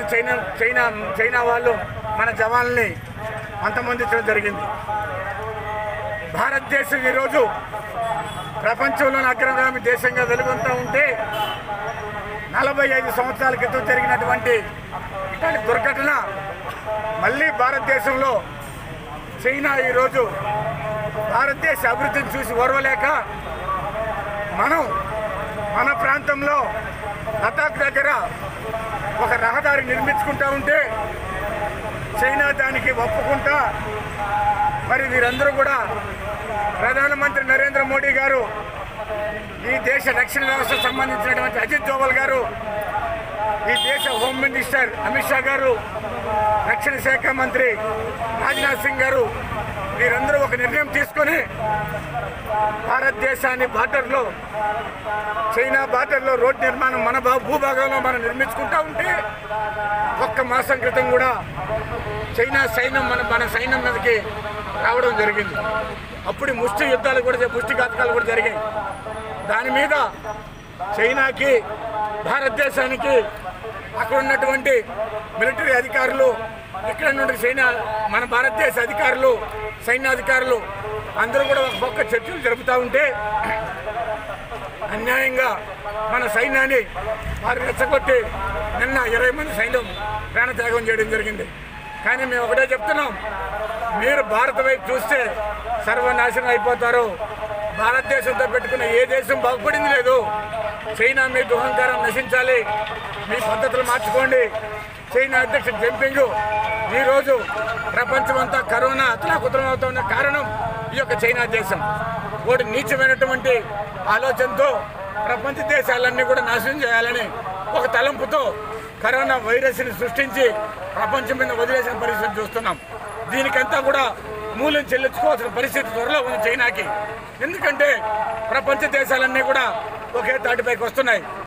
China China China వాళ్ళు మన జవాన్లని అంతమొందించడం జరిగింది భారతదేశం ఈరోజు ప్రపంచంలోని అగ్రగామి దేశంగా వెలుగొంతూ ఉంటే నలభై ఐదు సంవత్సరాల క్రితం జరిగినటువంటి ఇట్లాంటి దుర్ఘటన మళ్ళీ భారతదేశంలో చైనా ఈరోజు భారతదేశ అభివృద్ధిని చూసి ఓర్వలేక మనం మన ప్రాంతంలో లదాఖ్ దగ్గర ఒక రహదారి నిర్మించుకుంటా ఉంటే చైనా దానికి ఒప్పుకుంటా మరి వీరందరూ కూడా ప్రధానమంత్రి నరేంద్ర మోడీ గారు ఈ దేశ రక్షణ వ్యవస్థకు సంబంధించినటువంటి అజిత్ దోవల్ గారు ఈ దేశ హోమ్ మినిస్టర్ అమిత్ షా గారు రక్షణ శాఖ మంత్రి రాజ్నాథ్ సింగ్ గారు వీరందరూ ఒక నిర్ణయం తీసుకొని భారతదేశాన్ని బార్డర్లో చైనా బార్డర్లో రోడ్ నిర్మాణం మన భా- భూభాగంలో మనం నిర్మించుకుంటా ఉంటే ఒక్క మాసం క్రితం కూడా చైనా సైన్యం మన మన సైన్యం మీదకి రావడం జరిగింది అప్పుడు ముష్టి యుద్ధాలు కూడా జ- ముష్టి ఘాతకాలు కూడా జరిగాయి దాని మీద చైనాకి భారతదేశానికి అక్కడ ఉన్నటువంటి మిలిటరీ అధికారులు ఇక్కడ నుండి చైనా మన భారతదేశ అధికారులు సైన్యాధికారులు అందరూ కూడా ఒక పక్క చర్చలు జరుపుతూ ఉంటే అన్యాయంగా మన సైన్యాన్ని వారు రెచ్చగొట్టి నిన్న ఇరవై మంది సైన్యం ప్రాణత్యాగం చేయడం జరిగింది కానీ మేము ఒకటే చెప్తున్నాం మీరు భారత వైపు చూస్తే సర్వనాశనం అయిపోతారు భారతదేశంతో పెట్టుకున్న ఏ దేశం బాగుపడింది లేదు చైనా మీ దుహంకారం నశించాలి మీ పద్ధతులు మార్చుకోండి చైనా అధ్యక్షుడు జంపింగ్ ఈరోజు ప్రపంచమంతా కరోనా అతలాకుతలం అవుతున్న కారణం ఈ యొక్క చైనా దేశం ఒకటి నీచమైనటువంటి ఆలోచనతో ప్రపంచ దేశాలన్నీ కూడా నాశనం చేయాలని ఒక తలంపుతో కరోనా వైరస్ని సృష్టించి ప్రపంచం మీద వదిలేసిన పరిస్థితి చూస్తున్నాం దీనికంతా కూడా మూల్యం చెల్లించుకోవాల్సిన పరిస్థితి త్వరలో ఉంది చైనాకి ఎందుకంటే ప్రపంచ దేశాలన్నీ కూడా ఒకే తాటిపైకి వస్తున్నాయి